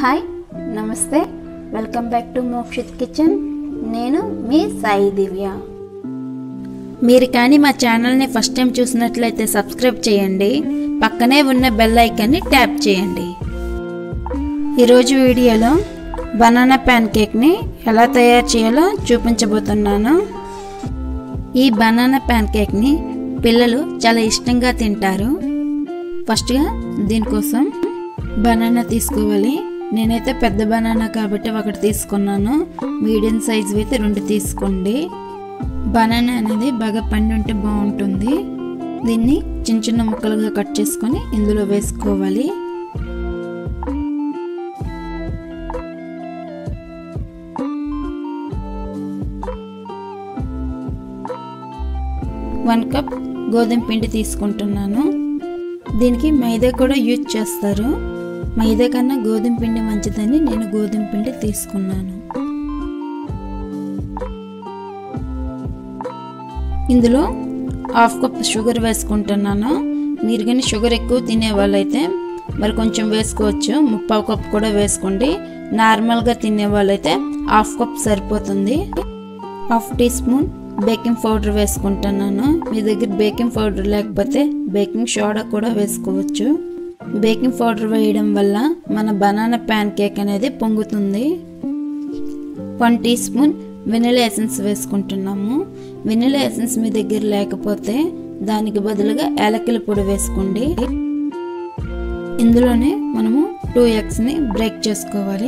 hi నమస్తే welcome back to Mokshith kitchen నేను మీ సాయి దివ్య మీరు కానీ మా ఛానల్ని ఫస్ట్ టైం చూసినట్లయితే సబ్స్క్రైబ్ చేయండి పక్కనే ఉన్న బెల్ ఐకాన్ని ట్యాప్ చేయండి ఈరోజు వీడియోలో బనానా ప్యాన్ కేక్ని ఎలా తయారు చేయాలో చూపించబోతున్నాను ఈ బనానా ప్యాన్ కేక్ని పిల్లలు చాలా ఇష్టంగా తింటారు ఫస్ట్గా దీనికోసం బనానా తీసుకోవాలి నేనైతే పెద్ద బనానా కాబట్టి ఒకటి తీసుకున్నాను మీడియం సైజ్ అయితే రెండు తీసుకోండి బనానా అనేది బాగా పండి ఉంటే బాగుంటుంది దీన్ని చిన్న చిన్న ముక్కలుగా కట్ చేసుకొని ఇందులో వేసుకోవాలి వన్ కప్ గోధుమ పిండి తీసుకుంటున్నాను దీనికి మైదా కూడా యూజ్ చేస్తారు మైదా కన్నా గోధుమ పిండి మంచిదని నేను గోధుమ పిండి తీసుకున్నాను ఇందులో హాఫ్ కప్ షుగర్ వేసుకుంటున్నాను మీరు కానీ షుగర్ ఎక్కువ తినే వాళ్ళైతే మరి కొంచెం వేసుకోవచ్చు ముప్పావు కప్ కూడా వేసుకోండి నార్మల్గా తినే వాళ్ళైతే హాఫ్ కప్ సరిపోతుంది half teaspoon baking powder వేసుకుంటున్నాను మీ దగ్గర బేకింగ్ పౌడర్ లేకపోతే బేకింగ్ సోడా కూడా వేసుకోవచ్చు బేకింగ్ పౌడర్ వేయడం వల్ల మన బనానా ప్యాన్ కేక్ అనేది పొంగుతుంది one teaspoon vanilla essence వేసుకుంటున్నాము వెనిలా ఎసెన్స్ మీ దగ్గర లేకపోతే దానికి బదులుగా ఏలకల పొడి వేసుకోండి ఇందులోనే మనము టూ ఎగ్స్ని బ్రేక్ చేసుకోవాలి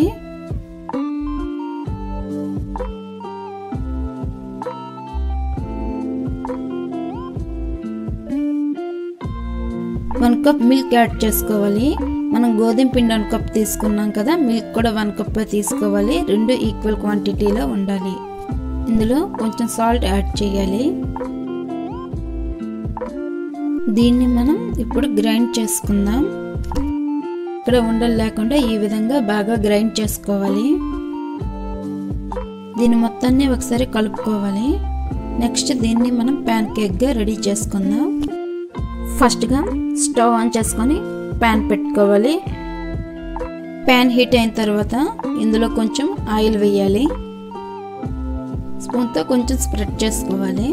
వన్ కప్ మిల్క్ యాడ్ చేసుకోవాలి మనం గోధుమ పిండి వన్ కప్ తీసుకున్నాం కదా మిల్క్ కూడా వన్ కప్ తీసుకోవాలి రెండు ఈక్వల్ క్వాంటిటీలో ఉండాలి ఇందులో కొంచెం సాల్ట్ యాడ్ చేయాలి దీన్ని మనం ఇప్పుడు గ్రైండ్ చేసుకుందాం ఇక్కడ ఉండలు లేకుండా ఈ విధంగా బాగా గ్రైండ్ చేసుకోవాలి దీన్ని మొత్తాన్ని ఒకసారి కలుపుకోవాలి నెక్స్ట్ దీన్ని మనం ప్యాన్ కేక్గా రెడీ చేసుకుందాం ఫస్ట్గా స్టవ్ ఆన్ చేసుకొని ప్యాన్ పెట్టుకోవాలి ప్యాన్ హీట్ అయిన తర్వాత ఇందులో కొంచెం ఆయిల్ వేయాలి స్పూన్తో కొంచెం స్ప్రెడ్ చేసుకోవాలి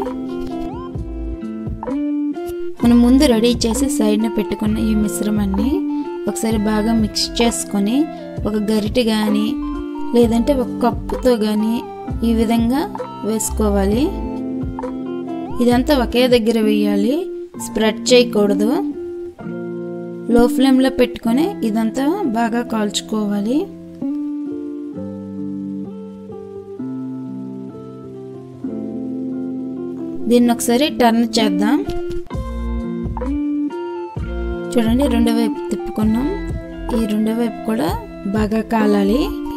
మనం ముందు రెడీ చేసి సైడ్న పెట్టుకున్న ఈ మిశ్రమాన్ని ఒకసారి బాగా మిక్స్ చేసుకొని ఒక గరిటె కానీ లేదంటే ఒక కప్పుతో కానీ ఈ విధంగా వేసుకోవాలి ఇదంతా ఒకే దగ్గర వేయాలి స్ప్రెడ్ చేయకూడదు లో ఫ్లేమ్లో పెట్టుకొని ఇదంతా బాగా కాల్చుకోవాలి దీన్ని ఒకసారి టర్న్ చేద్దాం చూడండి రెండో వైపు తిప్పుకున్నాం ఈ రెండో వైపు కూడా బాగా కాలాలి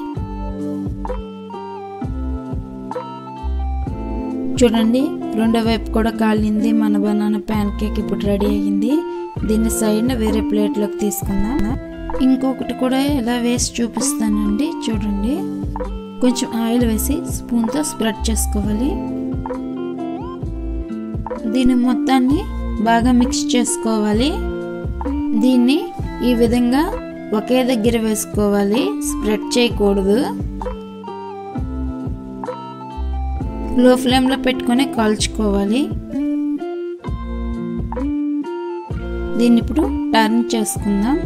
చూడండి రెండో వైపు కూడా కాలింది మన బనానా ప్యాన్ కేక్ ఇప్పుడు రెడీ అయ్యింది దీన్ని సైడ్న వేరే ప్లేట్లోకి తీసుకుందాం ఇంకొకటి కూడా ఎలా వేసి చూపిస్తానండి చూడండి కొంచెం ఆయిల్ వేసి స్పూన్తో స్ప్రెడ్ చేసుకోవాలి దీన్ని మొత్తాన్ని బాగా మిక్స్ చేసుకోవాలి దీన్ని ఈ విధంగా ఒకే దగ్గర వేసుకోవాలి స్ప్రెడ్ చేయకూడదు లో ఫ్లేమ్లో పెట్టుకొని కాల్చుకోవాలి దీన్ని ఇప్పుడు టర్న్ చేసుకుందాం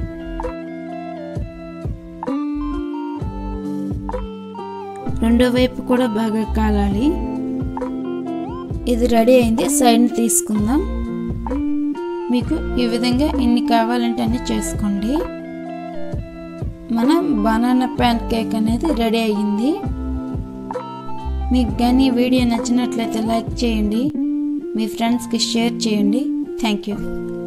రెండో వైపు కూడా బాగా కాలాలి ఇది రెడీ అయింది సైడ్ని తీసుకుందాం మీకు ఈ విధంగా ఎన్ని కావాలంటే అన్ని చేసుకోండి మన బనానా ప్యాన్ కేక్ అనేది రెడీ అయ్యింది మీకు కానీ వీడియో నచ్చినట్లయితే లైక్ చేయండి మీ ఫ్రెండ్స్కి షేర్ చేయండి థ్యాంక్ యూ